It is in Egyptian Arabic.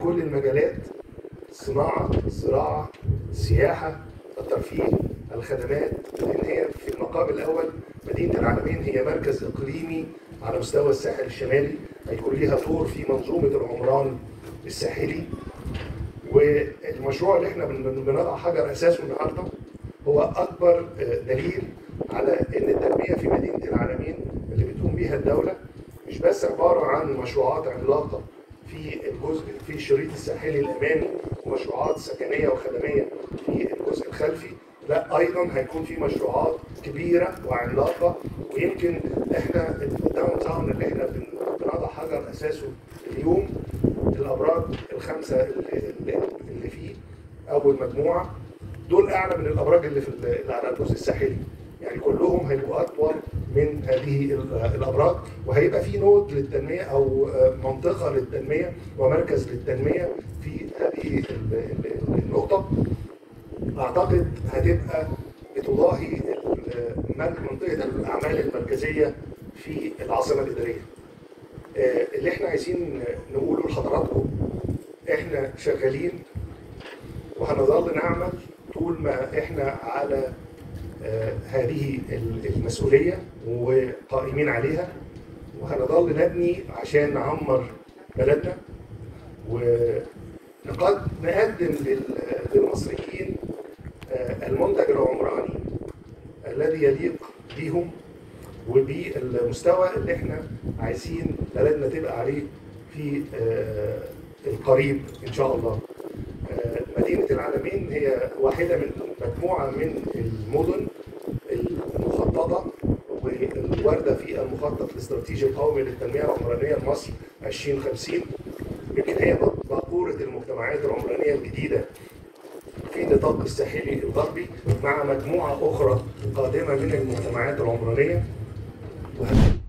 كل المجالات الصناعة الزراعة السياحة الترفيه الخدمات لأن هي في المقام الأول مدينة العالمين هي مركز إقليمي على مستوى الساحل الشمالي هيكون ليها دور في منظومة العمران الساحلي والمشروع اللي احنا بن- بنضع حجر أساسه النهارده هو أكبر آه، دليل على إن التنمية في مدينة العالمين اللي بتقوم بيها الدولة مش بس عبارة عن مشروعات عملاقة في الجزء في الشريط الساحلي الامامي ومشروعات سكنيه وخدميه في الجزء الخلفي لا ايضا هيكون في مشروعات كبيره وعملاقه ويمكن احنا الداون تاون اللي احنا بن- بنضع حجر اساسه اليوم الابراج الخمسه اللي, اللي- اللي فيه اول مجموعه دول اعلى من الابراج اللي في ال- اللي على الجزء الساحلي يعني كلهم هيبقوا اطول من هذه ال- الابراج وهيبقى في نود للتنميه او آه، منطقه للتنميه ومركز للتنميه في هذه ال- ال- النقطه اعتقد هتبقى بتضاهي ال- من- منطقه الاعمال المركزيه في العاصمه الاداريه. آه، اللي احنا عايزين نقوله لحضراتكم احنا شغالين وهنظل نعمل طول ما احنا على آه، هذه ال- المسؤولية وقائمين عليها وهنظل نبني عشان نعمر بلدنا ونقد نقدم لل- للمصريين آه، المنتج العمراني الذي يليق بيهم وبالمستوى اللي احنا عايزين بلدنا تبقى عليه في آه، القريب ان شاء الله. آه، مدينة العالمين هي واحدة من مجموعة من المدن المخططة والواردة في المخطط الاستراتيجي القومي للتنمية العمرانية لمصر 2050 يمكن هي باقورة المجتمعات العمرانية الجديدة في نطاق الساحلي الغربي مع مجموعة أخرى قادمة من المجتمعات العمرانية وهذه